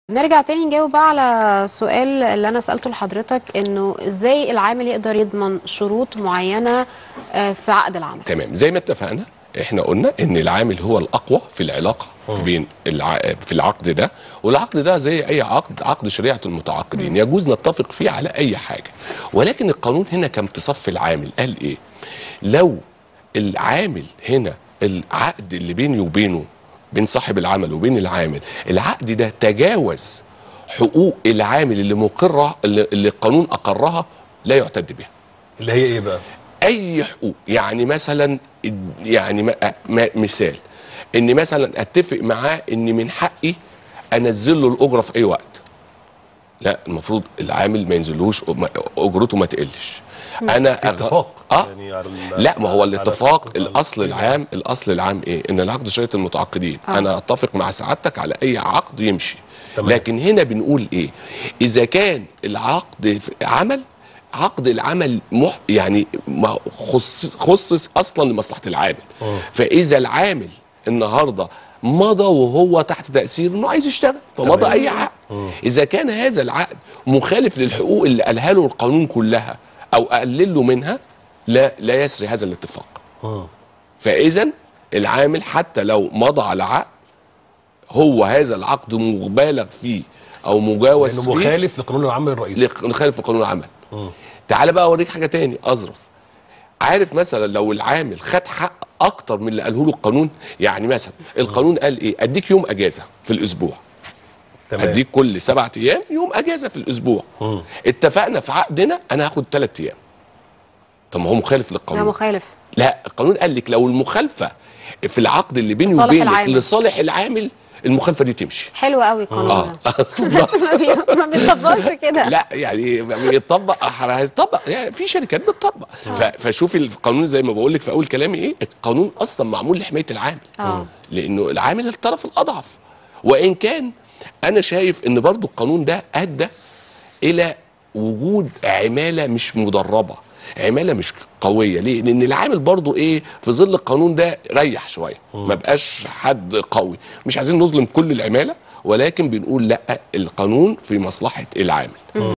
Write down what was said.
نرجع تاني نجاوب بقى على سؤال اللي انا سألته لحضرتك انه ازاي العامل يقدر يضمن شروط معينة آه، في عقد العمل تمام زي ما اتفقنا احنا قلنا ان العامل هو الاقوى في العلاقه بين الع... في العقد ده والعقد ده زي اي عقد عقد شريعه المتعاقدين يجوز نتفق فيه على اي حاجه ولكن القانون هنا كان في صف العامل قال ايه لو العامل هنا العقد اللي بيني وبينه بين صاحب العمل وبين العامل العقد ده تجاوز حقوق العامل اللي مقره اللي, اللي القانون اقرها لا يعتد بها اللي هي ايه بقى؟ اي حقوق يعني مثلا يعني ما- ما- مثال ان مثلا اتفق معاه ان من حقي انزل له الاجره في اي وقت لا المفروض العامل ما ينزلوش اجرته ما تقلش انا في اتفاق اه يعني على ال- لا ما هو على الاتفاق على الاصل القيمة. العام الاصل العام ايه ان العقد شريط المتعاقدين آه. انا اتفق مع سعادتك على اي عقد يمشي تمام. لكن هنا بنقول ايه اذا كان العقد في عمل عقد العمل مح يعني ما خص خصص اصلا لمصلحه العامل آه. فاذا العامل النهارده مضى وهو تحت تاثير انه عايز يشتغل فمضى تمام. اي عقد اذا كان هذا العقد مخالف للحقوق اللي قالها له القانون كلها او اقلل له منها لا لا يسري هذا الاتفاق مم. فاذا العامل حتى لو مضى على عقد هو هذا العقد مبالغ فيه او مجاوز لانه فيه مخالف لقانون العمل الرئيسي لق- مخالف لقانون العمل تعال بقى اوريك حاجه تاني اظرف عارف مثلا لو العامل خد حق اكتر من اللي قاله له القانون يعني مثلا القانون قال ايه اديك يوم اجازه في الاسبوع تمام اديك كل سبعة ايام يوم اجازه في الاسبوع مم. اتفقنا في عقدنا انا هاخد ثلاث ايام طب ما هو مخالف ده للقانون مخالف لا القانون قال لك لو المخالفه في العقد اللي بيني لصالح وبينك العامل. لصالح العامل المخالفه دي تمشي حلو قوي القانون اه ده ما بي- ما بيطبقش كده لا يعني بيطبق هيطبق يعني في شركات بتطبق ف- فشوفي القانون زي ما بقول لك في اول كلامي ايه القانون اصلا معمول لحمايه العامل اه لانه العامل الطرف الاضعف وان كان انا شايف ان برضو القانون ده ادى الى وجود عماله مش مدربه عماله مش قويه ليه لان العامل برضو ايه في ظل القانون ده ريح شويه ما بقاش حد قوي مش عايزين نظلم كل العماله ولكن بنقول لا القانون في مصلحه العامل